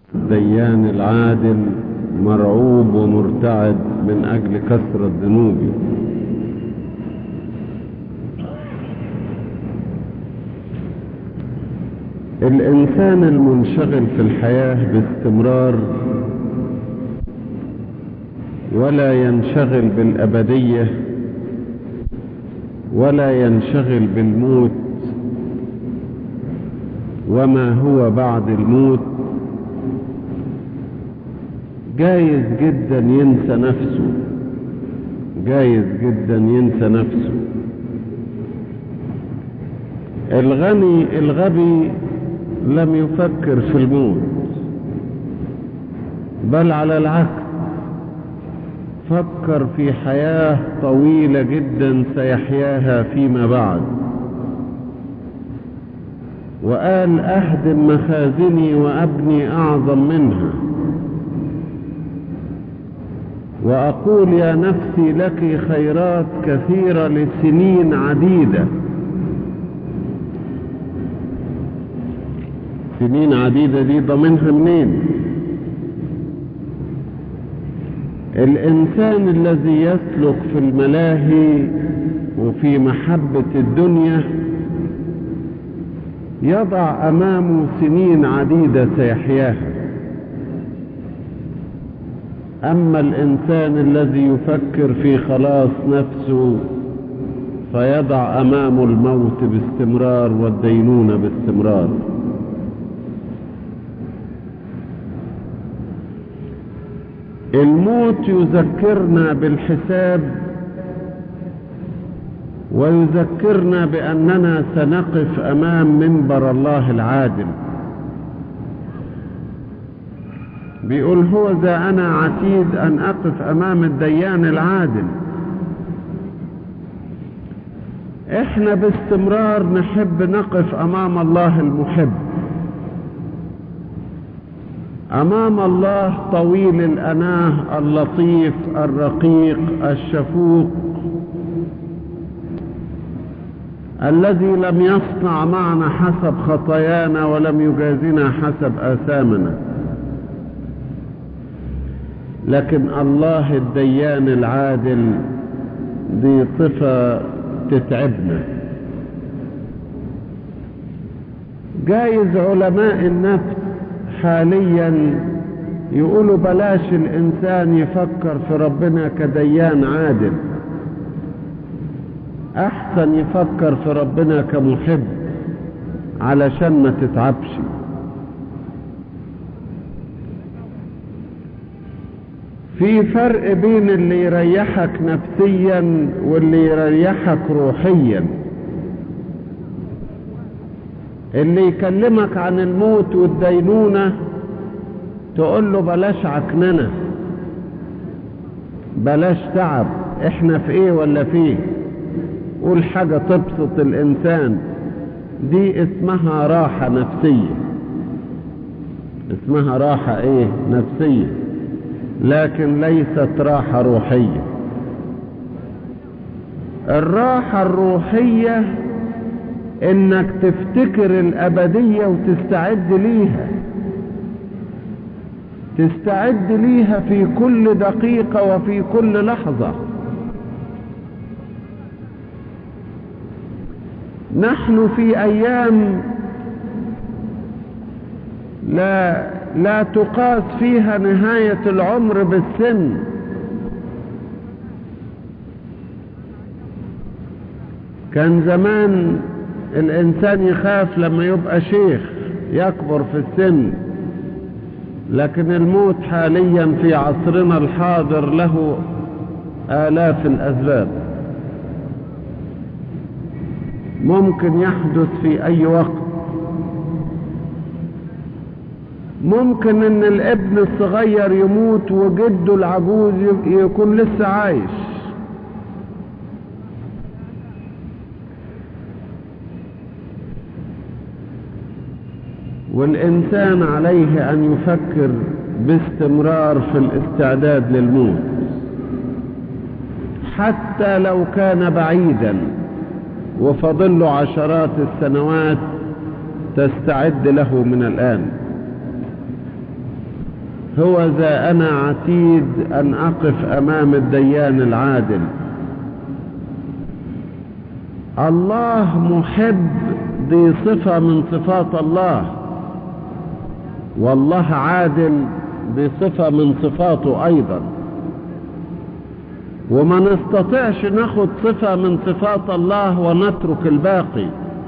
الديان العادل مرعوب ومرتعد من أجل كثرة ذنوبه الإنسان المنشغل في الحياة باستمرار ولا ينشغل بالأبدية ولا ينشغل بالموت وما هو بعد الموت جايز جدا ينسى نفسه جايز جدا ينسى نفسه الغني الغبي لم يفكر في الموت بل على العكس فكر في حياة طويلة جدا سيحياها فيما بعد وقال أهدم مخازني وأبني أعظم منها وأقول يا نفسي لك خيرات كثيرة لسنين عديدة سنين عديدة دي ضمنها منين الإنسان الذي يسلك في الملاهي وفي محبة الدنيا يضع أمامه سنين عديدة سيحياها أما الإنسان الذي يفكر في خلاص نفسه فيضع أمامه الموت باستمرار والدينونة باستمرار الموت يذكرنا بالحساب ويذكرنا بأننا سنقف أمام منبر الله العادل بيقول هو ذا أنا عتيد أن أقف أمام الديان العادل احنا باستمرار نحب نقف أمام الله المحب أمام الله طويل الأناه اللطيف الرقيق الشفوق الذي لم يصنع معنا حسب خطايانا ولم يجازنا حسب آثامنا لكن الله الديان العادل دي صفة تتعبنا جايز علماء النفس حاليا يقولوا بلاش الإنسان يفكر في ربنا كديان عادل أحسن يفكر في ربنا كمحب علشان ما تتعبش في فرق بين اللي يريحك نفسيا واللي يريحك روحيا اللي يكلمك عن الموت والدينونة تقول له بلاش عكننة بلاش تعب احنا في ايه ولا فيه قول حاجة تبسط الانسان دي اسمها راحة نفسية اسمها راحة ايه نفسية لكن ليست راحة روحية الراحة الروحية انك تفتكر الابدية وتستعد ليها تستعد ليها في كل دقيقة وفي كل لحظة نحن في ايام لا لا تقاس فيها نهاية العمر بالسن كان زمان الإنسان يخاف لما يبقى شيخ يكبر في السن لكن الموت حاليا في عصرنا الحاضر له آلاف الأسباب ممكن يحدث في أي وقت ممكن ان الابن الصغير يموت وجده العجوز يكون لسه عايش والإنسان عليه أن يفكر باستمرار في الاستعداد للموت حتى لو كان بعيدا وفضل له عشرات السنوات تستعد له من الآن هو ذا أنا عتيد أن أقف أمام الديان العادل الله محب دي صفة من صفات الله والله عادل دي صفة من صفاته أيضا وما نستطيعش ناخد صفة من صفات الله ونترك الباقي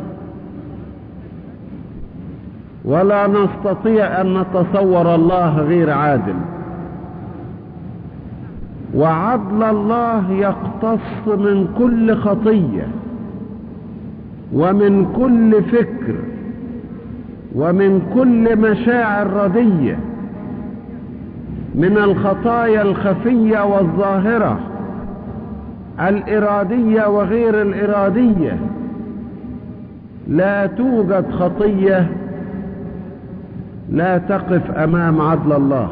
ولا نستطيع أن نتصور الله غير عادل وعدل الله يقتص من كل خطية ومن كل فكر ومن كل مشاعر ردية من الخطايا الخفية والظاهرة الإرادية وغير الإرادية لا توجد خطية لا تقف أمام عدل الله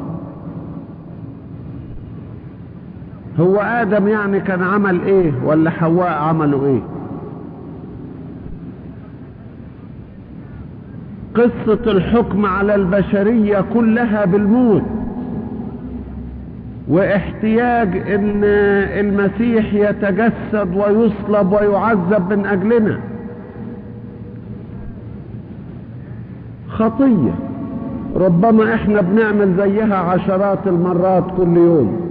هو آدم يعني كان عمل إيه ولا حواء عملوا إيه قصة الحكم على البشرية كلها بالموت واحتياج ان المسيح يتجسد ويصلب ويعذب من اجلنا خطية ربما احنا بنعمل زيها عشرات المرات كل يوم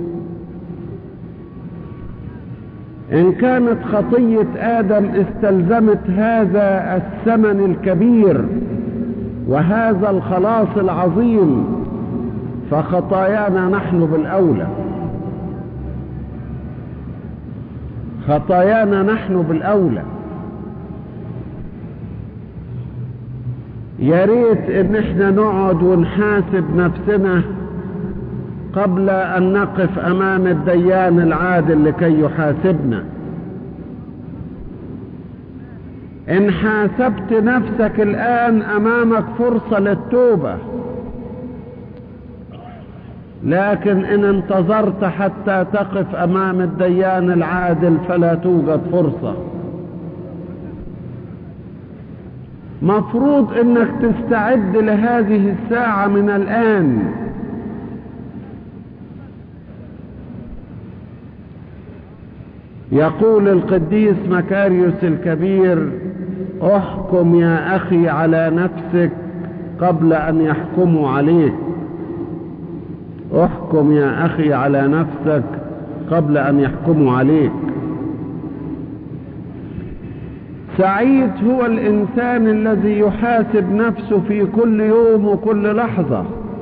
ان كانت خطية ادم استلزمت هذا الثمن الكبير وهذا الخلاص العظيم فخطايانا نحن بالاولى خطايانا نحن بالاولى يا ريت ان احنا نقعد ونحاسب نفسنا قبل ان نقف امام الديان العادل لكي يحاسبنا ان حاسبت نفسك الان امامك فرصة للتوبة لكن ان انتظرت حتى تقف امام الديان العادل فلا توجد فرصة مفروض انك تستعد لهذه الساعة من الان يقول القديس مكاريوس الكبير احكم يا اخي على نفسك قبل ان يحكموا عليك احكم يا اخي على نفسك قبل ان يحكموا عليك سعيد هو الانسان الذي يحاسب نفسه في كل يوم وكل لحظة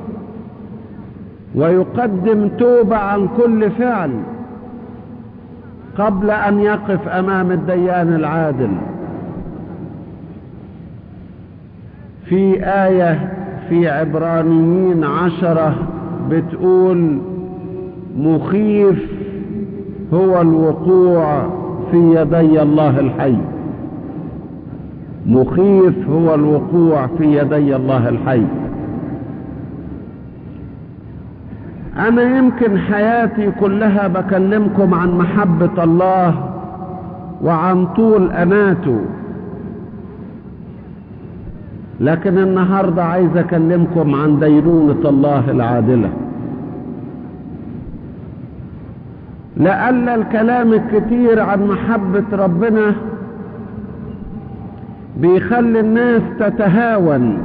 ويقدم توبة عن كل فعل قبل ان يقف امام الديان العادل في آية في عبرانيين عشرة بتقول مخيف هو الوقوع في يدي الله الحي مخيف هو الوقوع في يدي الله الحي انا يمكن حياتي كلها بكلمكم عن محبة الله وعن طول اناته لكن النهاردة عايز اكلمكم عن دينونة الله العادلة لأن الكلام الكتير عن محبة ربنا بيخلي الناس تتهاون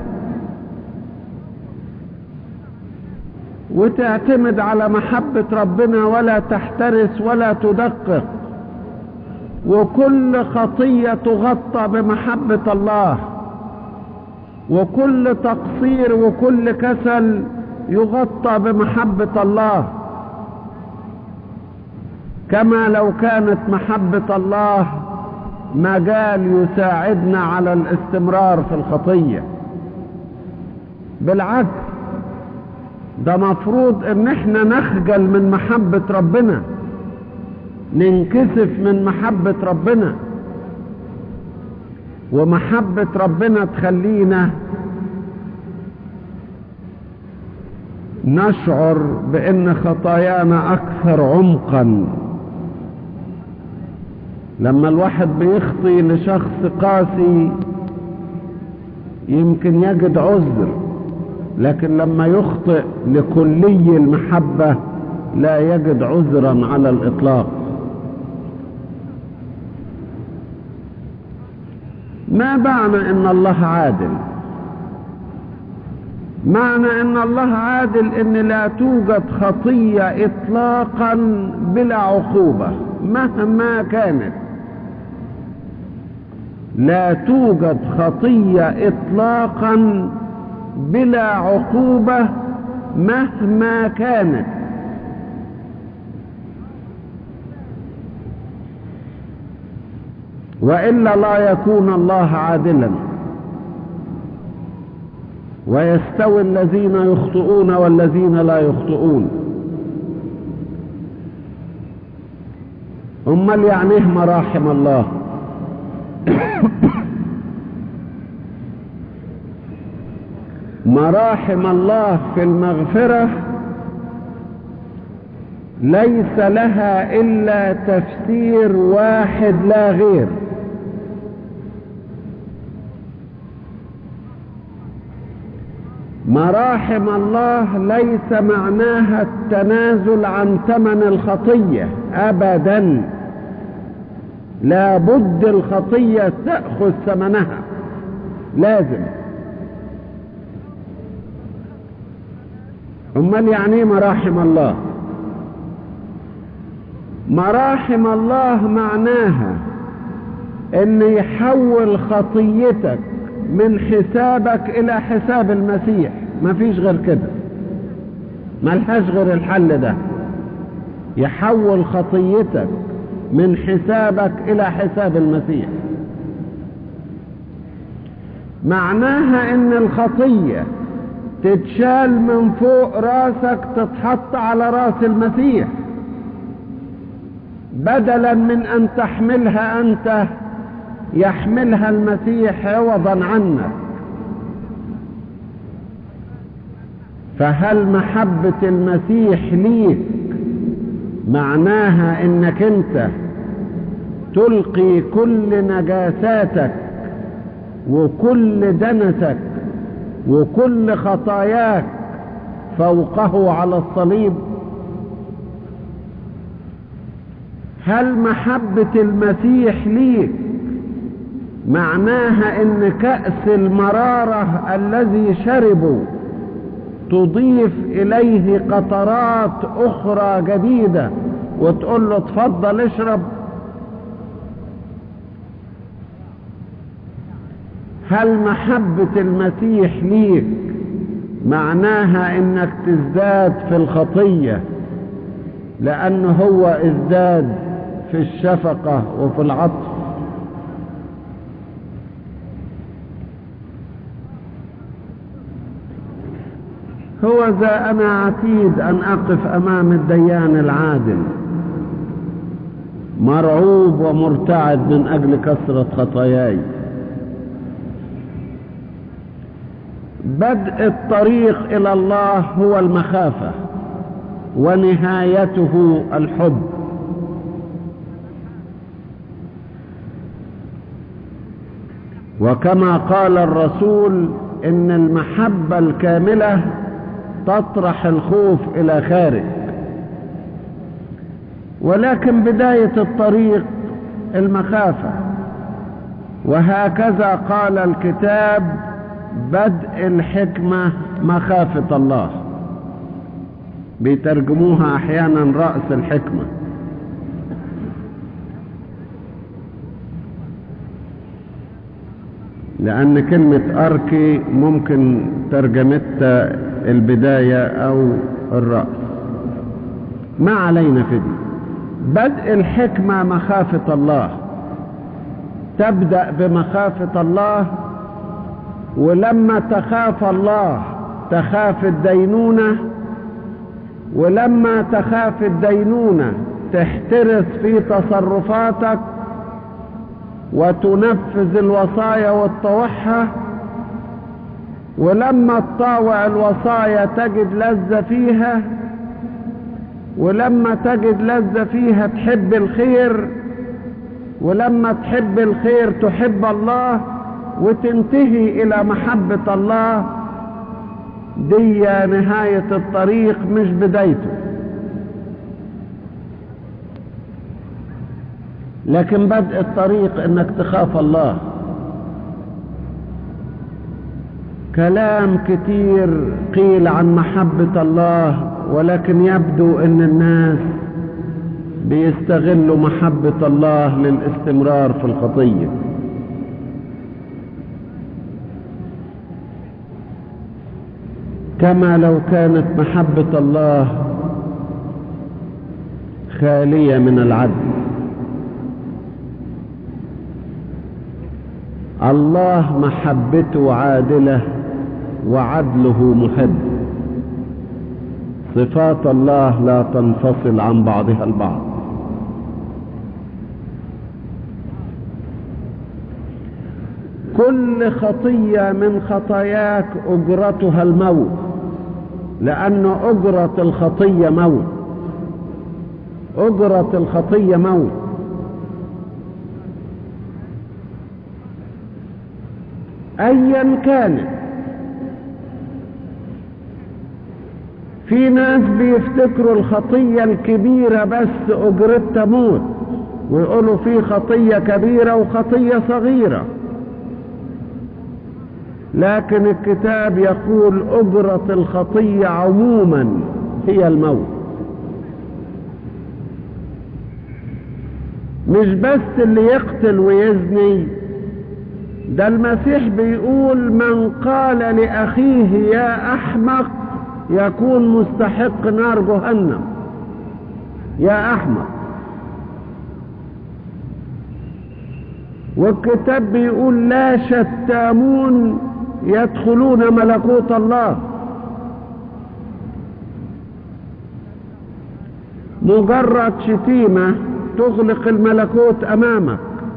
وتعتمد على محبة ربنا ولا تحترس ولا تدقق وكل خطية تغطى بمحبة الله وكل تقصير وكل كسل يغطى بمحبة الله كما لو كانت محبة الله مجال يساعدنا على الاستمرار في الخطية بالعكس ده مفروض ان احنا نخجل من محبة ربنا ننكسف من محبة ربنا ومحبة ربنا تخلينا نشعر بان خطايانا اكثر عمقا لما الواحد بيخطي لشخص قاسي يمكن يجد عذر لكن لما يخطئ لكلي المحبة لا يجد عذرا على الإطلاق ما معنى ان الله عادل معنى ان الله عادل ان لا توجد خطية اطلاقا بلا عقوبة مهما كانت لا توجد خطية اطلاقا بلا عقوبة مهما كانت وإلا لا يكون الله عادلا ويستوي الذين يخطئون والذين لا يخطئون امال يعنيه مراحم الله مراحم الله في المغفرة ليس لها إلا تفسير واحد لا غير مراحم الله ليس معناها التنازل عن ثمن الخطية أبدا لا بد الخطية تأخذ ثمنها لازم امال يعني ايه مراحم الله مراحم الله معناها ان يحول خطيتك من حسابك الى حساب المسيح مفيش غير كده ملهاش غير الحل ده يحول خطيتك من حسابك الى حساب المسيح معناها ان الخطية تتشال من فوق راسك تتحط على راس المسيح بدلا من ان تحملها انت يحملها المسيح عوضا عنك فهل محبة المسيح ليك معناها انك انت تلقي كل نجاساتك وكل دنسك وكل خطاياك فوقه على الصليب هل محبة المسيح ليك معناها ان كأس المرارة الذي شربوا تضيف اليه قطرات اخرى جديدة وتقول له اتفضل اشرب هل محبة المسيح ليك معناها انك تزداد في الخطية لانه هو ازداد في الشفقة وفي العطف هو ذا أنا عتيد أن أقف أمام الديان العادل مرعوب ومرتعد من أجل كثرة خطاياي بدء الطريق إلى الله هو المخافة ونهايته الحب وكما قال الرسول إن المحبة الكاملة تطرح الخوف الى خارج ولكن بداية الطريق المخافة وهكذا قال الكتاب بدء الحكمة مخافة الله بيترجموها احيانا رأس الحكمة لان كلمة اركي ممكن ترجمتها البداية او الرأس ما علينا في دي بدء الحكمة مخافة الله تبدأ بمخافة الله ولما تخاف الله تخاف الدينونة ولما تخاف الدينونة تحترس في تصرفاتك وتنفذ الوصايا وتطوعها ولما تطاوع الوصايا تجد لذة فيها ولما تجد لذة فيها تحب الخير ولما تحب الخير تحب الله وتنتهي الى محبة الله دي نهاية الطريق مش بدايته لكن بدء الطريق انك تخاف الله كلام كتير قيل عن محبة الله ولكن يبدو ان الناس بيستغلوا محبة الله للاستمرار في الخطية كما لو كانت محبة الله خالية من العدل الله محبته عادلة وعدله محب صفات الله لا تنفصل عن بعضها البعض كل خطية من خطاياك أجرتها الموت لأن أجرة الخطية موت أجرة الخطية موت أيا كانت في ناس بيفتكروا الخطية الكبيرة بس أجرتها موت ويقولوا في خطية كبيرة وخطية صغيرة لكن الكتاب يقول أجرة الخطية عموما هي الموت مش بس اللي يقتل ويزني ده المسيح بيقول من قال لأخيه يا أحمق يكون مستحق نار جهنم يا أحمق والكتاب بيقول لا شتامون يدخلون ملكوت الله مجرد شتيمة تغلق الملكوت أمامك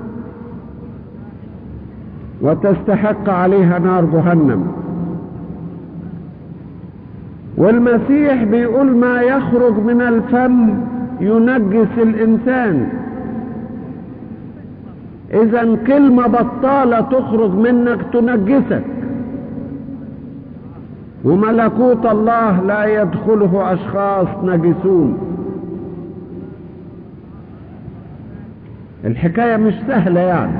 وتستحق عليها نار جهنم والمسيح بيقول ما يخرج من الفم ينجس الإنسان إذا كلمة بطالة تخرج منك تنجسك وملكوت الله لا يدخله أشخاص نجسون الحكاية مش سهلة يعني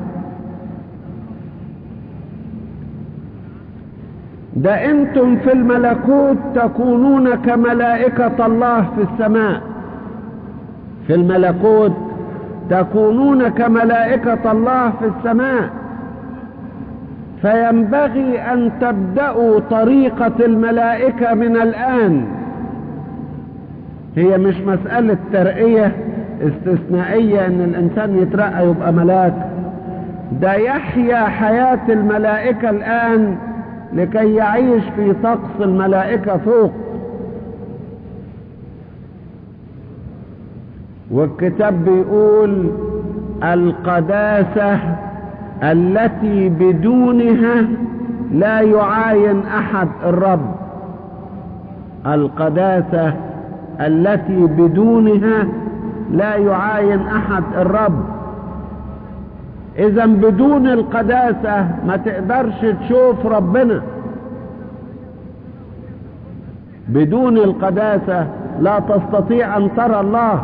ده انتم في الملكوت تكونون كملائكة الله في السماء في الملكوت تكونون كملائكة الله في السماء فينبغي أن تبدأوا طريقة الملائكة من الآن هي مش مسألة ترقية استثنائية ان الانسان يترقى يبقى ملاك ده يحيا حياة الملائكة الآن لكي يعيش في طقس الملائكة فوق والكتاب بيقول القداسة التي بدونها لا يعاين أحد الرب القداسة التي بدونها لا يعاين أحد الرب إذا بدون القداسة ما تقدرش تشوف ربنا بدون القداسة لا تستطيع أن ترى الله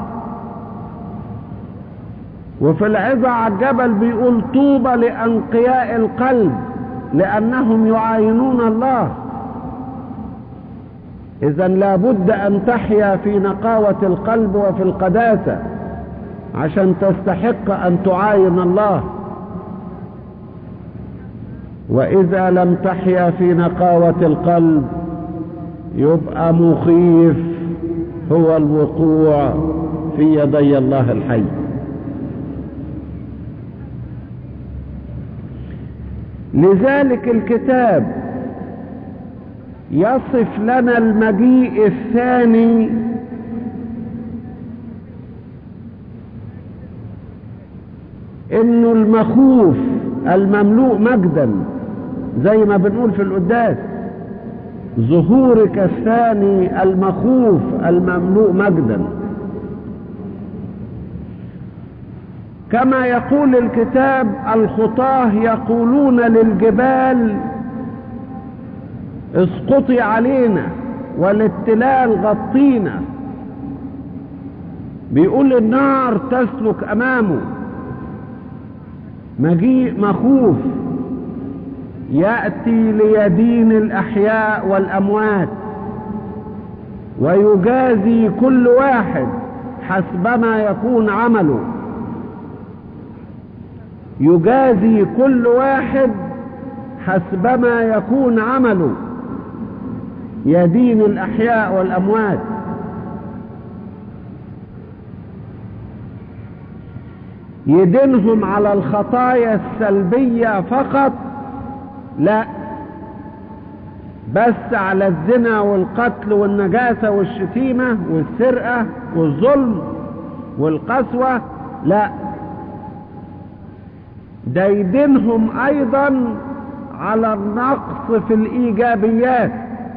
وفي العظة على الجبل بيقول طوبى لأنقياء القلب لأنهم يعاينون الله إذا لابد أن تحيا في نقاوة القلب وفي القداسة عشان تستحق أن تعاين الله وإذا لم تحيا في نقاوة القلب يبقى مخيف هو الوقوع في يدي الله الحي لذلك الكتاب يصف لنا المجيء الثاني انه المخوف المملوء مجدا زي ما بنقول في القداس ظهورك الثاني المخوف المملوء مجدا كما يقول الكتاب الخطاه يقولون للجبال اسقطي علينا والاتلال غطينا بيقول النار تسلك امامه مجيء مخوف يأتي ليدين الأحياء والأموات ويجازي كل واحد حسبما يكون عمله يجازي كل واحد حسبما يكون عمله يدين الأحياء والأموات يدينهم على الخطايا السلبية فقط لا بس على الزنا والقتل والنجاسة والشتيمة والسرقة والظلم والقسوة لا ده يدينهم ايضا على النقص في الايجابيات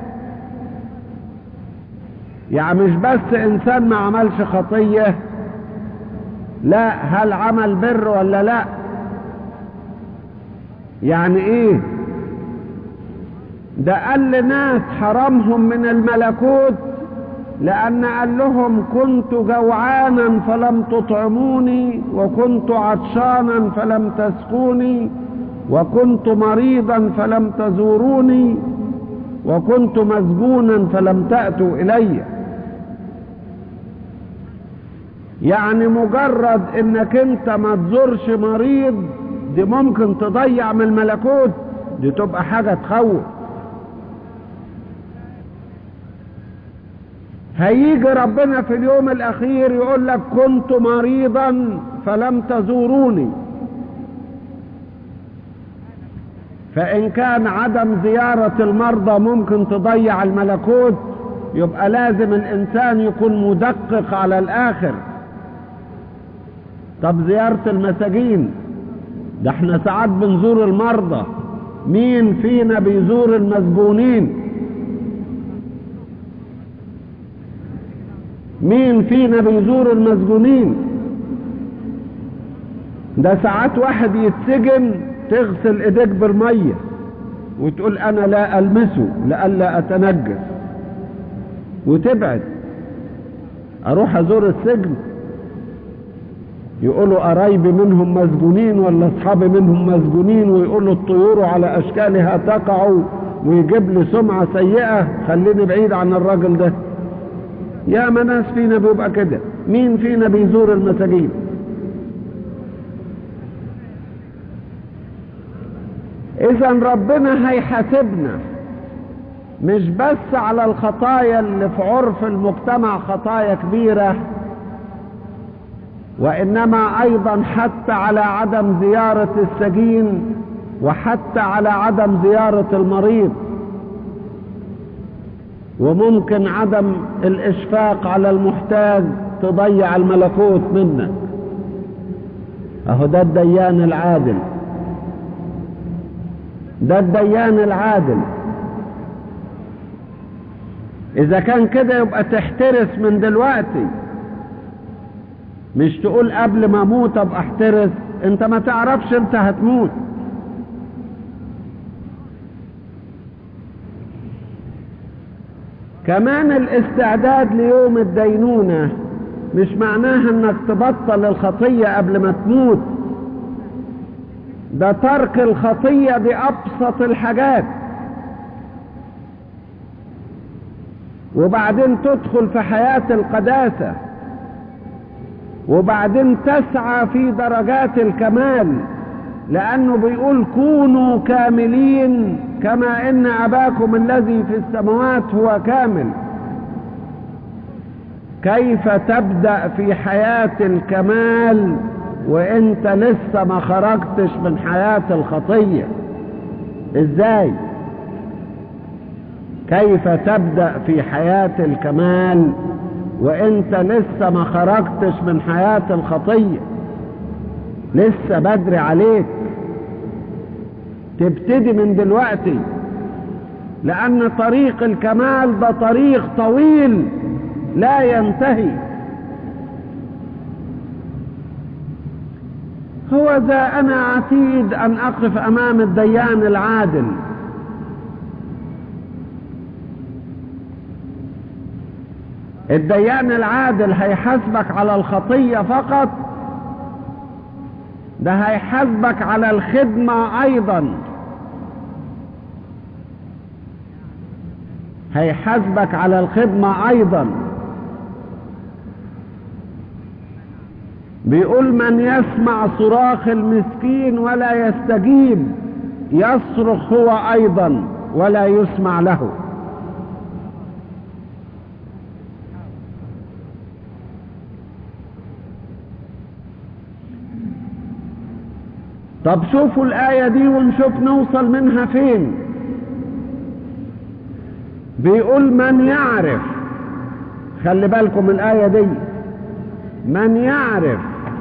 يعني مش بس انسان ما عملش خطية لا هل عمل بر ولا لا يعني ايه ده قال لناس حرمهم من الملكوت لأن قال لهم كنت جوعانا فلم تطعموني وكنت عطشانا فلم تسقوني وكنت مريضا فلم تزوروني وكنت مسجونا فلم تأتوا إلي يعني مجرد انك انت ما تزورش مريض دي ممكن تضيع من الملكوت دي تبقى حاجة تخوف هيجي ربنا في اليوم الاخير يقول لك كنت مريضا فلم تزوروني فان كان عدم زيارة المرضى ممكن تضيع الملكوت يبقى لازم الانسان يكون مدقق على الاخر طب زيارة المساجين ده احنا ساعات بنزور المرضى مين فينا بيزور المسجونين مين فينا بيزور المسجونين ده ساعات واحد يتسجن تغسل ايديك بالميه وتقول انا لا المسه لئلا اتنجس وتبعد اروح ازور السجن يقولوا قرايبي منهم مسجونين ولا اصحابي منهم مسجونين ويقولوا الطيور على اشكالها تقع ويجيب لي سمعه سيئه خليني بعيد عن الراجل ده يا ما ناس فينا بيبقى كده مين فينا بيزور المساجين اذا ربنا هيحاسبنا مش بس على الخطايا اللي في عرف المجتمع خطايا كبيرة وإنما أيضا حتى على عدم زيارة السجين وحتى على عدم زيارة المريض وممكن عدم الإشفاق على المحتاج تضيع الملكوت منك أهو ده الديان العادل ده الديان العادل اذا كان كده يبقى تحترس من دلوقتي مش تقول قبل ما اموت ابقى احترس انت ما تعرفش انت هتموت كمان الاستعداد ليوم الدينونة مش معناها انك تبطل الخطية قبل ما تموت ده ترك الخطية دي ابسط الحاجات وبعدين تدخل في حياة القداسة وبعدين تسعى في درجات الكمال لأنه بيقول كونوا كاملين كما إن أباكم الذي في السماوات هو كامل كيف تبدأ في حياة الكمال وانت لسه ما خرجتش من حياة الخطية ازاي كيف تبدأ في حياة الكمال وانت لسه ما خرجتش من حياة الخطية لسه بدري عليك تبتدي من دلوقتي لأن طريق الكمال ده طريق طويل لا ينتهي هو ذا أنا عتيد أن أقف أمام الديان العادل الديان العادل هيحاسبك على الخطية فقط ده هيحاسبك على الخدمة ايضا هيحاسبك على الخدمة ايضا بيقول من يسمع صراخ المسكين ولا يستجيب يصرخ هو ايضا ولا يسمع له طب شوفوا الآية دي ونشوف نوصل منها فين بيقول من يعرف خلي بالكم الآية دي من يعرف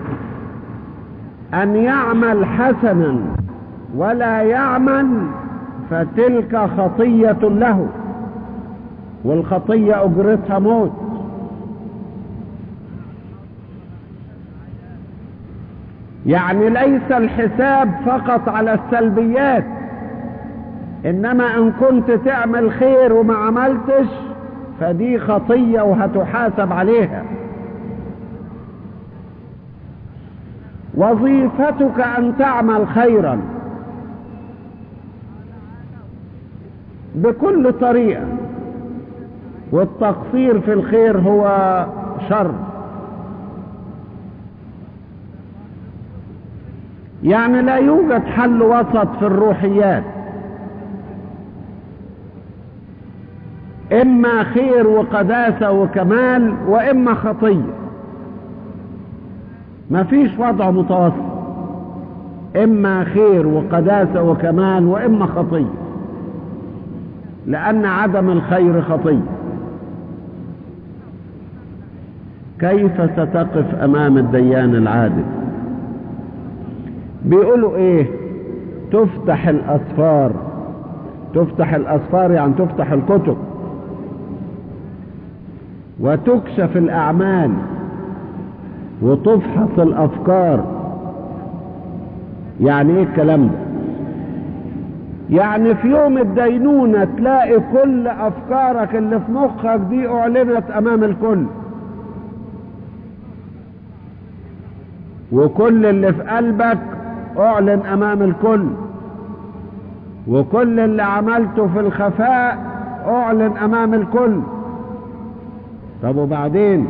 أن يعمل حسنا ولا يعمل فتلك خطية له والخطية أجرتها موت يعني ليس الحساب فقط على السلبيات انما ان كنت تعمل خير وما عملتش فدي خطية وهتحاسب عليها وظيفتك ان تعمل خيرا بكل طريقة والتقصير في الخير هو شر يعني لا يوجد حل وسط في الروحيات اما خير وقداسة وكمال واما خطية ما فيش وضع متوسط اما خير وقداسة وكمال واما خطية لان عدم الخير خطية كيف ستقف امام الديان العادل بيقولوا ايه تفتح الاسفار تفتح الاسفار يعني تفتح الكتب وتكشف الاعمال وتفحص الافكار يعني ايه الكلام ده يعني في يوم الدينونة تلاقي كل افكارك اللي في مخك دي اعلنت امام الكل وكل اللي في قلبك اعلن امام الكل وكل اللي عملته في الخفاء اعلن امام الكل طب وبعدين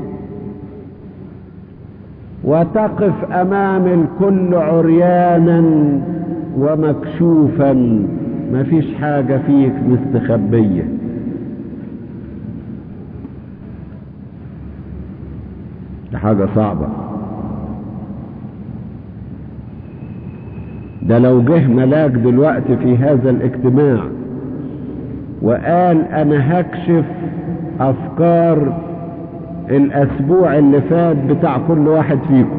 وتقف امام الكل عريانا ومكشوفا مفيش حاجة فيك مستخبية دي حاجة صعبة ده لو جه ملاك دلوقتي في هذا الاجتماع وقال انا هكشف افكار الاسبوع اللي فات بتاع كل واحد فيكم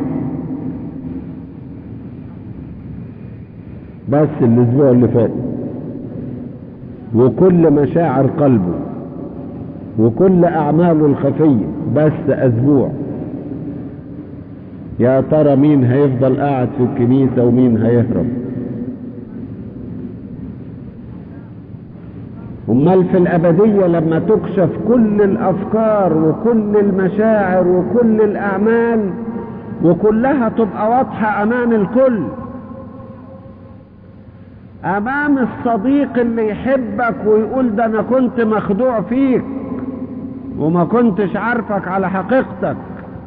بس الاسبوع اللي فات وكل مشاعر قلبه وكل اعماله الخفية بس اسبوع يا ترى مين هيفضل قاعد في الكنيسة ومين هيهرب امال في الابدية لما تكشف كل الافكار وكل المشاعر وكل الاعمال وكلها تبقى واضحة امام الكل امام الصديق اللي يحبك ويقول ده انا كنت مخدوع فيك وما كنتش عارفك على حقيقتك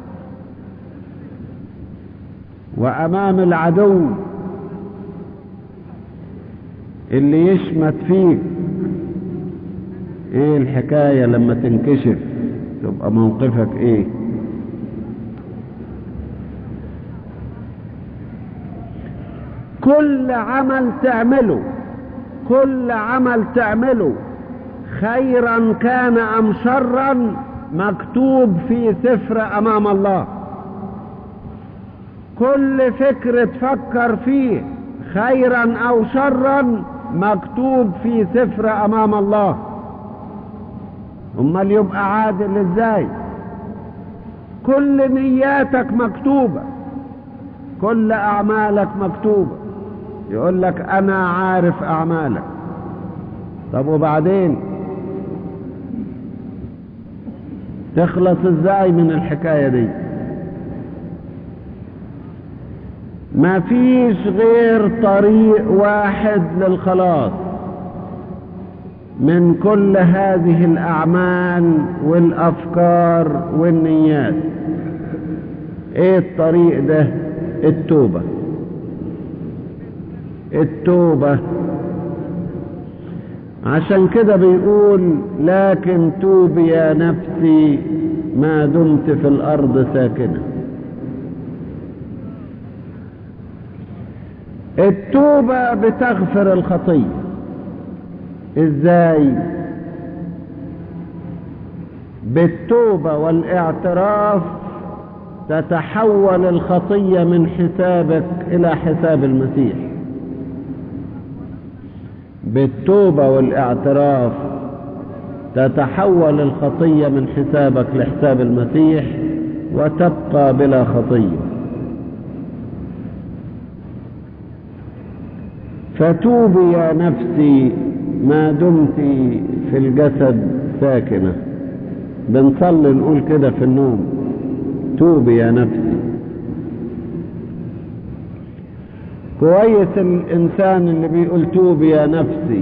وامام العدو اللي يشمت فيك ايه الحكاية لما تنكشف تبقى موقفك ايه كل عمل تعمله كل عمل تعمله خيرا كان ام شرا مكتوب في سفر امام الله كل فكر تفكر فيه خيرا او شرا مكتوب في سفر امام الله امال يبقى عادل ازاي كل نياتك مكتوبة كل اعمالك مكتوبة يقول لك انا عارف اعمالك طب وبعدين تخلص ازاي من الحكاية دي ما فيش غير طريق واحد للخلاص من كل هذه الأعمال والأفكار والنيات ايه الطريق ده التوبة التوبة عشان كده بيقول لكن توب يا نفسي ما دمت في الأرض ساكنة التوبة بتغفر الخطية ازاي بالتوبة والاعتراف تتحول الخطية من حسابك إلى حساب المسيح بالتوبة والاعتراف تتحول الخطية من حسابك لحساب المسيح وتبقى بلا خطية فتوبي يا نفسي ما دمت في الجسد ساكنة بنصلي نقول كده في النوم توبي يا نفسي كويس الإنسان اللي بيقول توبي يا نفسي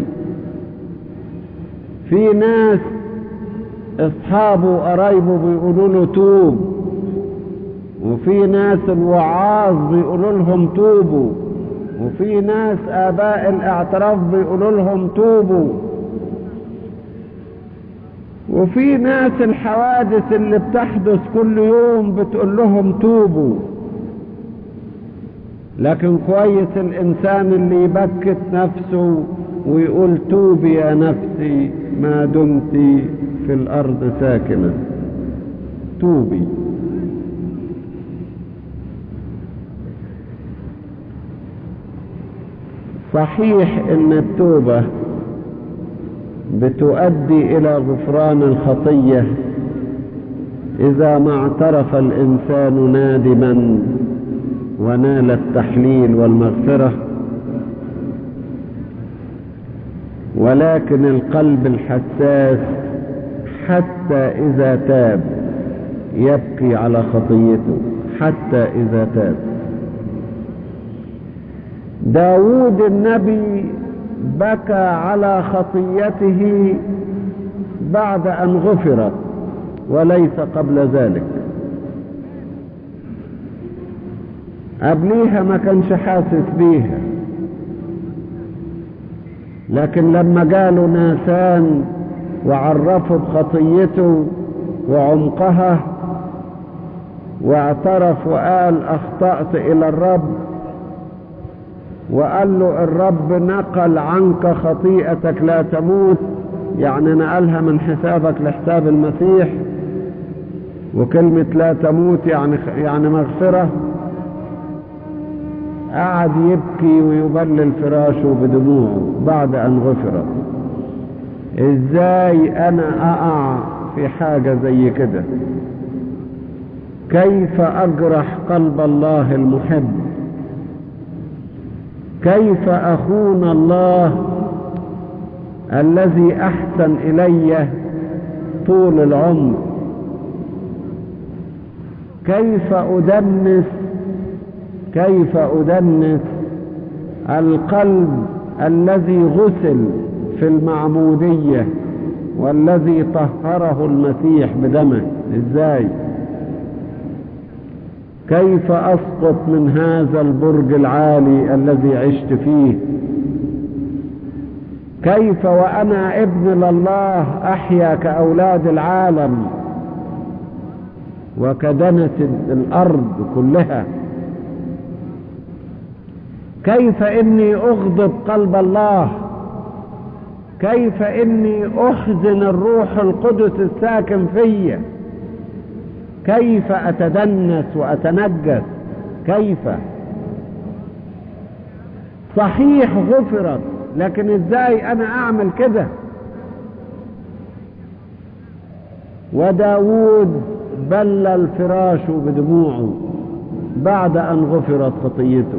في ناس أصحابه وقرايبه بيقولوا له توب وفي ناس الوعاظ بيقولوا لهم توبوا وفي ناس آباء الاعتراف بيقولوا لهم توبوا وفي ناس الحوادث اللي بتحدث كل يوم بتقول لهم توبوا لكن كويس الإنسان اللي يبكت نفسه ويقول توبي يا نفسي ما دمت في الأرض ساكنة توبي صحيح ان التوبة بتؤدي الى غفران الخطية اذا ما اعترف الانسان نادما ونال التحليل والمغفرة ولكن القلب الحساس حتى اذا تاب يبكي على خطيته حتى اذا تاب داود النبي بكى على خطيته بعد أن غفرت وليس قبل ذلك قبليها ما كانش حاسس بيها لكن لما جاله ناسان وعرفوا بخطيته وعمقها واعترف وقال اخطأت الى الرب وقال له الرب نقل عنك خطيئتك لا تموت يعني نقلها من حسابك لحساب المسيح وكلمة لا تموت يعني يعني مغفرة قعد يبكي ويبلل فراشه بدموعه بعد أن غفرت ازاي انا اقع في حاجة زي كده كيف اجرح قلب الله المحب كيف اخون الله الذي احسن الي طول العمر كيف ادنس كيف ادنس القلب الذي غسل في المعمودية والذي طهره المسيح بدمه ازاي كيف اسقط من هذا البرج العالي الذي عشت فيه كيف وانا ابن لله احيا كاولاد العالم وكدنة الارض كلها كيف اني اغضب قلب الله كيف اني احزن الروح القدس الساكن فيا كيف اتدنس واتنجس كيف صحيح غفرت لكن ازاي انا اعمل كده وداود بلل فراشه بدموعه بعد ان غفرت خطيته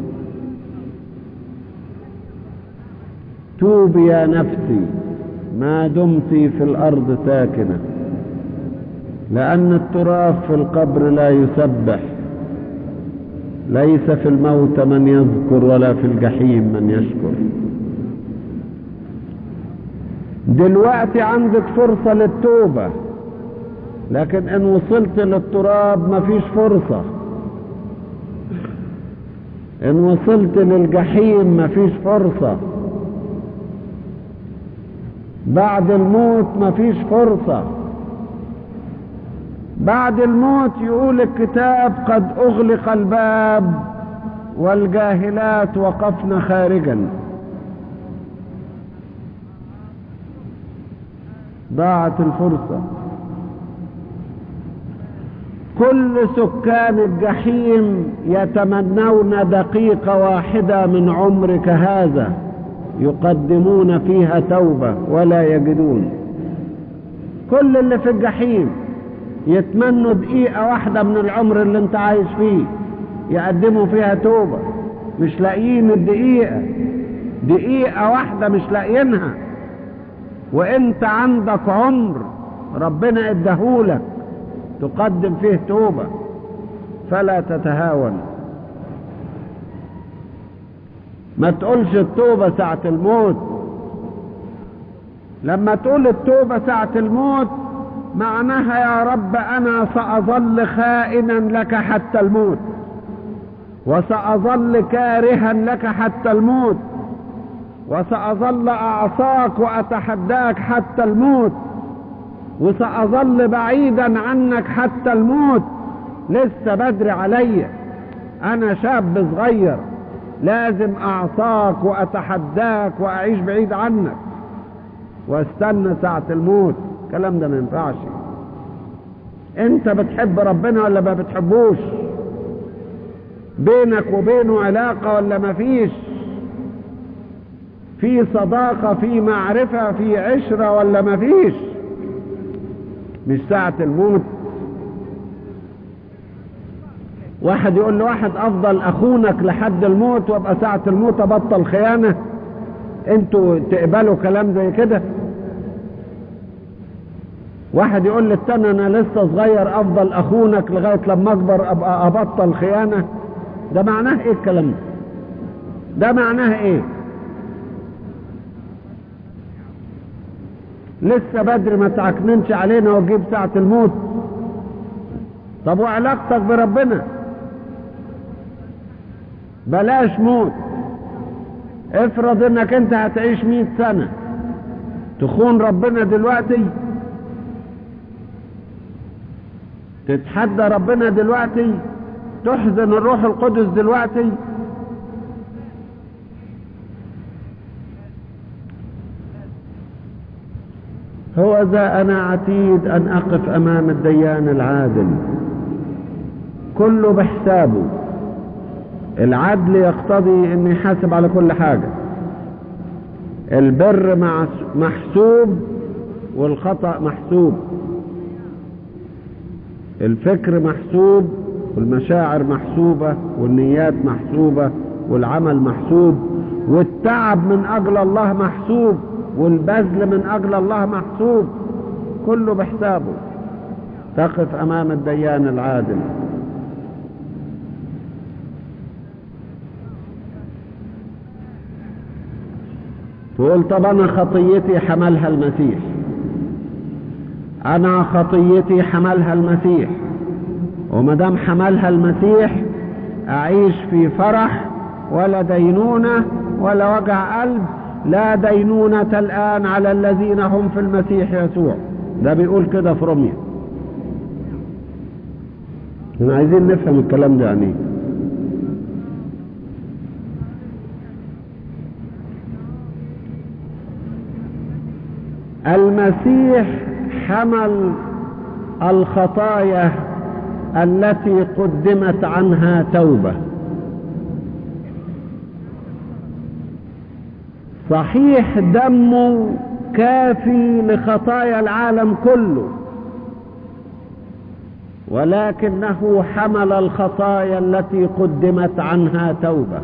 توب يا نفسي ما دمت في الارض ساكنه لأن التراب في القبر لا يسبح ليس في الموت من يذكر ولا في الجحيم من يشكر دلوقتي عندك فرصة للتوبة لكن ان وصلت للتراب مفيش فرصة ان وصلت للجحيم مفيش فرصة بعد الموت مفيش فرصة بعد الموت يقول الكتاب قد اغلق الباب والجاهلات وقفن خارجا ضاعت الفرصة كل سكان الجحيم يتمنون دقيقة واحدة من عمرك هذا يقدمون فيها توبة ولا يجدون كل اللي في الجحيم يتمنوا دقيقة واحدة من العمر اللي انت عايش فيه يقدموا فيها توبة مش لاقيين الدقيقة دقيقة واحدة مش لاقيينها وانت عندك عمر ربنا ادهولك تقدم فيه توبة فلا تتهاون ما تقولش التوبة ساعة الموت لما تقول التوبة ساعة الموت معناها يا رب انا ساظل خائنا لك حتى الموت وساظل كارها لك حتى الموت وساظل اعصاك واتحداك حتى الموت وساظل بعيدا عنك حتى الموت لسه بدري عليا انا شاب صغير لازم اعصاك واتحداك واعيش بعيد عنك واستنى ساعة الموت الكلام ده ما ينفعش انت بتحب ربنا ولا ما بتحبوش بينك وبينه علاقة ولا ما فيش في صداقة في معرفة في عشرة ولا ما فيش مش ساعة الموت واحد يقول لواحد افضل اخونك لحد الموت وابقى ساعة الموت ابطل خيانة انتوا تقبلوا كلام زي كده واحد يقول للتاني انا لسه صغير افضل اخونك لغاية لما اكبر ابقى ابطل خيانة ده معناه ايه الكلام ده ده معناه ايه لسه بدري ما تعكننش علينا وتجيب ساعة الموت طب وعلاقتك بربنا بلاش موت افرض انك انت هتعيش مئة سنة تخون ربنا دلوقتي تتحدى ربنا دلوقتي تحزن الروح القدس دلوقتي هو ذا أنا عتيد أن أقف أمام الديان العادل كله بحسابه العدل يقتضي أن يحاسب على كل حاجة البر محسوب والخطأ محسوب الفكر محسوب والمشاعر محسوبة والنيات محسوبة والعمل محسوب والتعب من أجل الله محسوب والبذل من أجل الله محسوب كله بحسابه تقف أمام الديان العادل تقول طب أنا خطيتي حملها المسيح أنا خطيتي حملها المسيح وما دام حملها المسيح أعيش في فرح ولا دينونة ولا وجع قلب لا دينونة الآن على الذين هم في المسيح يسوع ده بيقول كده في روميا احنا عايزين نفهم الكلام ده يعني المسيح حمل الخطايا التي قدمت عنها توبه صحيح دمه كافي لخطايا العالم كله ولكنه حمل الخطايا التي قدمت عنها توبة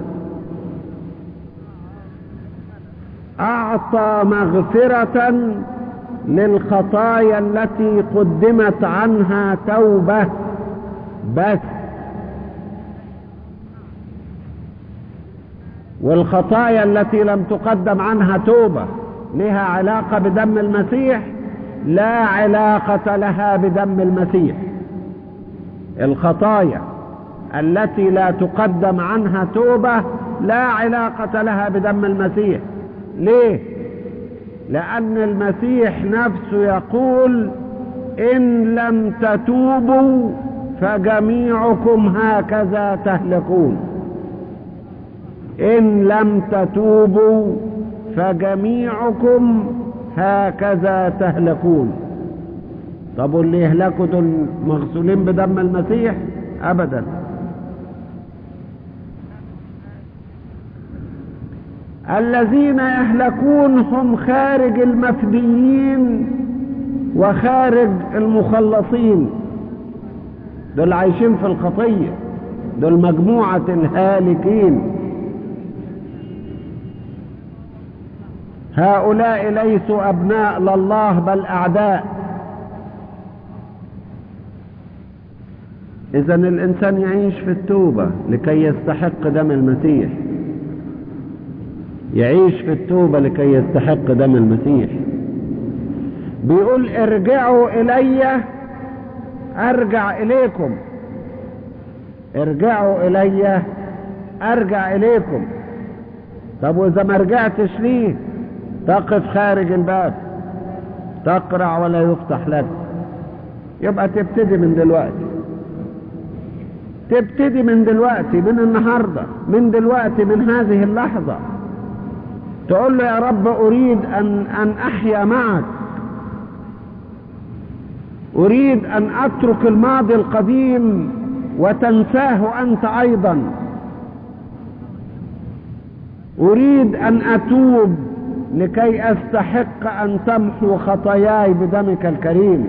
أعطى مغفرة للخطايا التي قدمت عنها توبة بس والخطايا التي لم تقدم عنها توبة لها علاقة بدم المسيح لا علاقة لها بدم المسيح الخطايا التي لا تقدم عنها توبة لا علاقة لها بدم المسيح ليه لأن المسيح نفسه يقول إن لم تتوبوا فجميعكم هكذا تهلكون إن لم تتوبوا فجميعكم هكذا تهلكون طب واللي يهلكوا دول مغسولين بدم المسيح أبدا الذين يهلكون هم خارج المفديين وخارج المخلصين دول عايشين في الخطية دول مجموعة الهالكين هؤلاء ليسوا أبناء لله بل أعداء إذا الإنسان يعيش في التوبة لكي يستحق دم المسيح يعيش في التوبة لكي يستحق دم المسيح بيقول ارجعوا إلي أرجع إليكم ارجعوا إلي أرجع إليكم طب وإذا ما رجعتش ليه تقف خارج الباب تقرع ولا يفتح لك يبقى تبتدي من دلوقتي تبتدي من دلوقتي من النهاردة من دلوقتي من هذه اللحظة تقول له يا رب أريد أن, أن أحيا معك أريد أن أترك الماضي القديم وتنساه أنت أيضا أريد أن أتوب لكي أستحق أن تمحو خطاياي بدمك الكريم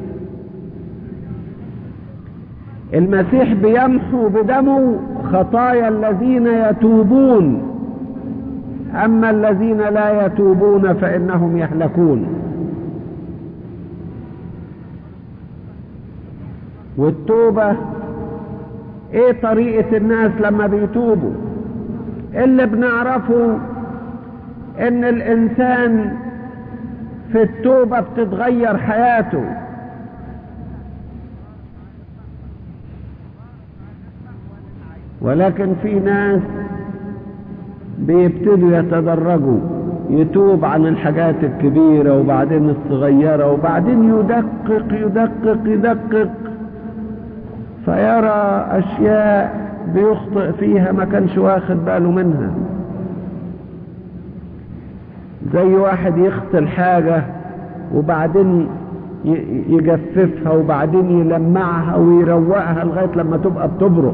المسيح بيمحو بدمه خطايا الذين يتوبون أما الذين لا يتوبون فإنهم يهلكون والتوبة ايه طريقة الناس لما بيتوبوا اللي بنعرفه ان الانسان في التوبة بتتغير حياته ولكن في ناس بيبتدوا يتدرجوا يتوب عن الحاجات الكبيرة وبعدين الصغيرة وبعدين يدقق يدقق يدقق فيرى أشياء بيخطئ فيها ما كانش واخد باله منها زي واحد يغسل حاجة وبعدين يجففها وبعدين يلمعها ويروقها لغاية لما تبقى بتبرق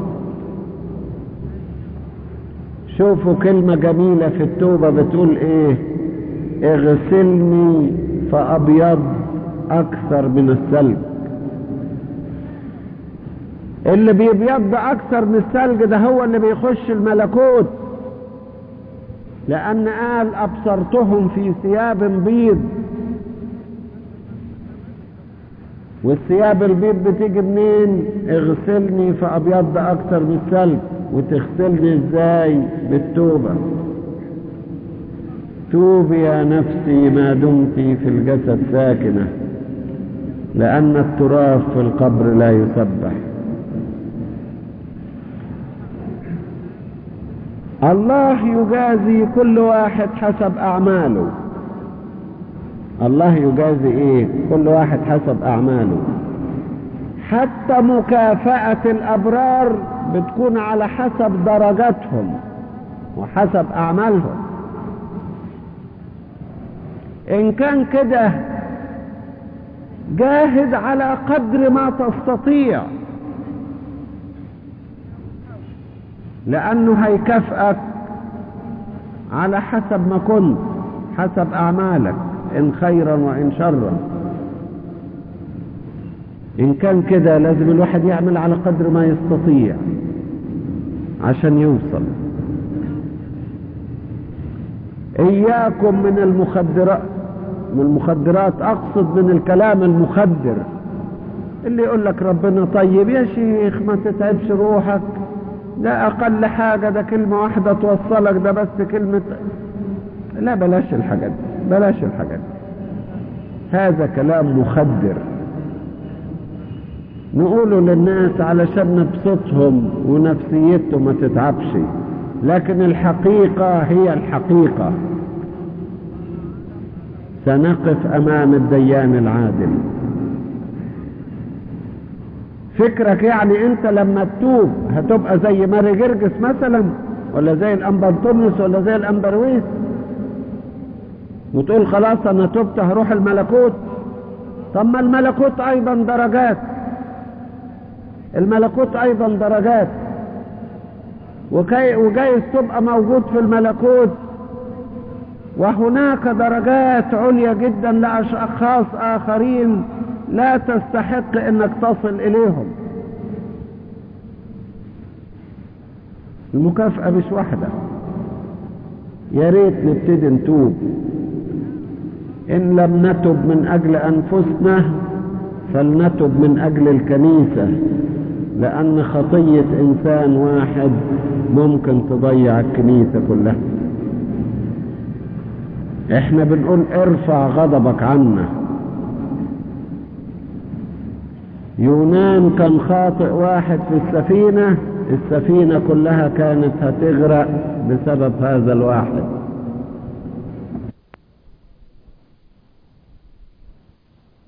شوفوا كلمة جميلة في التوبة بتقول ايه اغسلني فأبيض أكثر من الثلج اللي بيبيض أكثر من الثلج ده هو اللي بيخش الملكوت لأن قال أبصرتهم في ثياب بيض والثياب البيض بتيجي منين اغسلني فأبيض أكثر من الثلج وتغسلني ازاي بالتوبة توبي يا نفسي ما دمت في الجسد ساكنة لأن التراب في القبر لا يسبح الله يجازي كل واحد حسب أعماله الله يجازي ايه كل واحد حسب أعماله حتى مكافأة الأبرار بتكون على حسب درجاتهم وحسب أعمالهم إن كان كده جاهد على قدر ما تستطيع لأنه هيكافئك على حسب ما كنت حسب أعمالك إن خيرا وإن شرا إن كان كده لازم الواحد يعمل على قدر ما يستطيع عشان يوصل إياكم من المخدرات من المخدرات اقصد من الكلام المخدر اللي يقول لك ربنا طيب يا شيخ ما تتعبش روحك ده اقل حاجة ده كلمة واحدة توصلك ده بس كلمة لا بلاش الحاجات دي بلاش الحاجات دي هذا كلام مخدر نقوله للناس علشان نبسطهم ونفسيتهم ما تتعبش لكن الحقيقة هي الحقيقة سنقف امام الديان العادل فكرك يعني انت لما تتوب هتبقى زي ماري جرجس مثلا ولا زي الامبرتونيوس ولا زي الامبرويس وتقول خلاص انا تبت هروح الملكوت طب ما الملكوت ايضا درجات الملكوت ايضا درجات وكي وجايز تبقى موجود في الملكوت وهناك درجات عليا جدا لاشخاص اخرين لا تستحق انك تصل اليهم المكافأة مش واحدة يا ريت نبتدي نتوب ان لم نتب من اجل انفسنا فلنتب من اجل الكنيسة لان خطية انسان واحد ممكن تضيع الكنيسة كلها احنا بنقول ارفع غضبك عنا يونان كان خاطئ واحد في السفينة السفينة كلها كانت هتغرق بسبب هذا الواحد